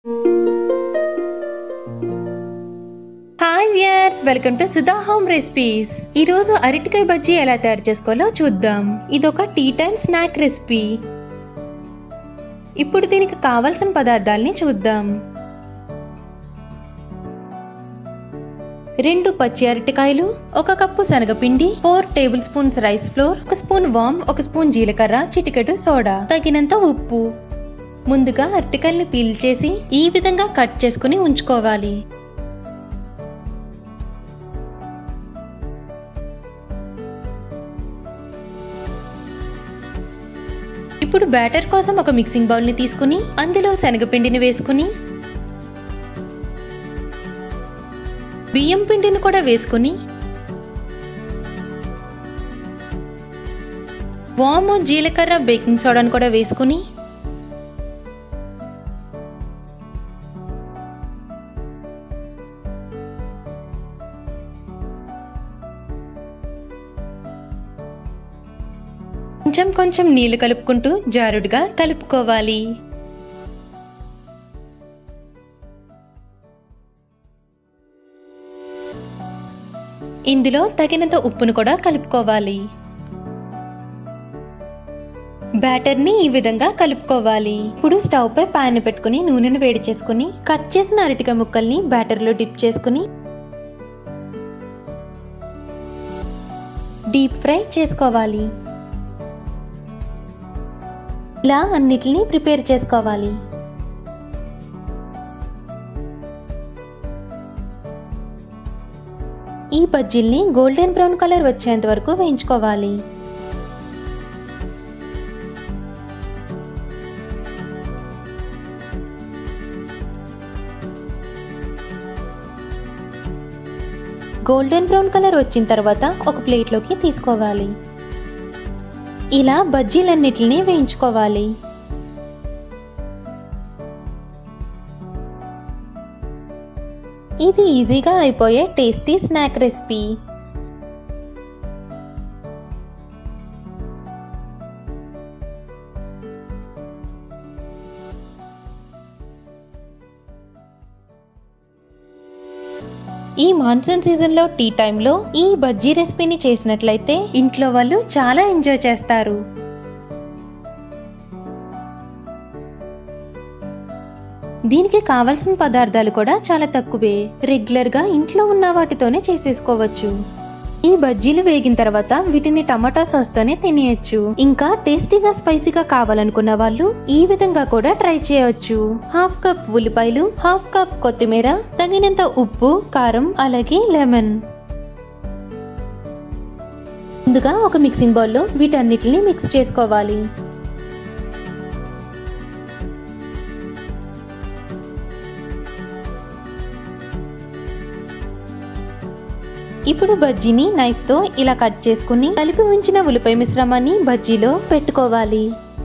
hi viewers welcome to Sudha home recipes ఈ రోజు అరటికాయ బజ్జీ ఎలా తయారు చేసుకోవాలో చూద్దాం ఇదొక టీ టైమ్ స్నాక్ రెసిపీ ఇప్పుడు దీనికి కావలసిన పదార్థాలని చూద్దాం రెండు పచ్చి అరటికాయలు ఒక కప్పు శనగపిండి four tablespoons rice flour ఒక స్పూన్ వామ్ ఒక స్పూన్ జీలకర్ర చిటికెడు సోడా తగినంత ఉప్పు ముందుగా అరటికాయల్ని పీల్ చేసి ఈ విధంగా కట్ చేసుకుని ఉంచుకోవాలి ఇప్పుడు బ్యాటర్ కోసం ఒక మిక్సింగ్ బౌల్ని తీసుకుని అందులో శనగపిండిని వేసుకుని బియ్యం పిండిని కూడా వేసుకుని వాము జీలకర్ర బేకింగ్ సోడాను కూడా వేసుకుని కొంచెం కొంచెం నీళ్లు కలుపుకుంటూ జారుడుగా కలుపుకోవాలి ఇందులో తగినంత ఉప్పును కూడా కలుపుకోవాలి బ్యాటర్ని ఈ విధంగా కలుపుకోవాలి ఇప్పుడు స్టవ్ పై పాన్ పెట్టుకుని నూనెను వేడి చేసుకుని కట్ చేసిన అరటికాయ ముక్కల్ని బ్యాటర్లో డిప్ చేసుకుని డీప్ ఫ్రై చేసుకోవాలి ఇలా అన్నిటిని ప్రిపేర్ చేసుకోవాలి ఈ బజ్జీల్ని గోల్డెన్ బ్రౌన్ కలర్ వచ్చేంత వరకు వేయించుకోవాలి గోల్డెన్ బ్రౌన్ కలర్ వచ్చిన తర్వాత ఒక ప్లేట్లోకి తీసుకోవాలి ఇలా బజ్జీలన్నిటిని వేయించుకోవాలి ఇది ఈజీగా అయిపోయే టేస్టీ స్నాక్ రెసిపీ ఈ మాన్సూన్ సీజన్లో టీ టైంలో ఈ బజ్జీ రెసిపీని చేసినట్లయితే ఇంట్లో వాళ్ళు చాలా ఎంజాయ్ చేస్తారు దీనికి కావలసిన పదార్థాలు కూడా చాలా తక్కువే రెగ్యులర్గా ఇంట్లో ఉన్న వాటితోనే చేసేసుకోవచ్చు ఈ బజ్జీలు వేగిన తర్వాత వీటిని టమాటా సాస్ తోనే తినేయచ్చు ఇంకా టేస్టీగా స్పైసీగా కావాలనుకున్న వాళ్ళు ఈ విధంగా కూడా ట్రై చేయవచ్చు హాఫ్ కప్ ఉల్లిపాయలు హాఫ్ కప్ కొత్తిమీర తగినంత ఉప్పు కారం అలాగే లెమన్ ముందుగా ఒక మిక్సింగ్ బౌల్లో వీటన్నిటిని మిక్స్ చేసుకోవాలి ఇప్పుడు బజ్జీని నైఫ్ తో ఇలా కట్ చేసుకుని కలిపి ఉంచిన ఉల్లిపాయ మిశ్రమాన్ని బజ్జీలో పెట్టుకోవాలి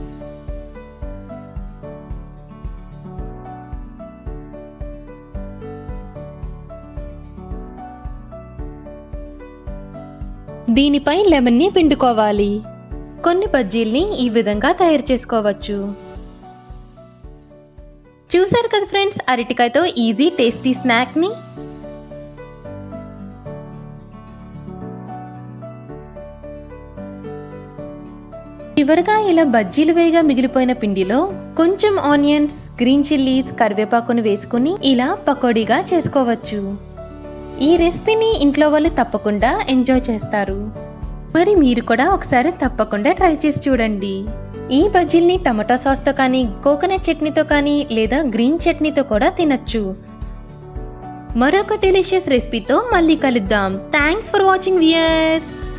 దీనిపై లెమన్ ని పిండుకోవాలి కొన్ని బజ్జీల్ని ఈ విధంగా తయారు చేసుకోవచ్చు చూసారు కదా ఫ్రెండ్స్ అరటికాయతో ఈజీ టేస్టీ స్నాక్ ని చివరగా ఇలా బజ్జీలు వేయగా మిగిలిపోయిన పిండిలో కొంచెం ఆనియన్స్ గ్రీన్ చిల్లీస్ కరివేపాకును వేసుకుని ఇలా పకోడీగా చేసుకోవచ్చు ఈ రెసిపీని ఇంట్లో వాళ్ళు తప్పకుండా ఎంజాయ్ చేస్తారు మరి మీరు కూడా ఒకసారి తప్పకుండా ట్రై చేసి చూడండి ఈ బజ్జీల్ని టమాటో సాస్తో కానీ కోకోనట్ చట్నీతో కానీ లేదా గ్రీన్ చట్నీతో కూడా తినచ్చు మరొక డెలిషియస్ రెసిపీతో మళ్ళీ కలుద్దాం థ్యాంక్స్ ఫర్ వాచింగ్ వియర్స్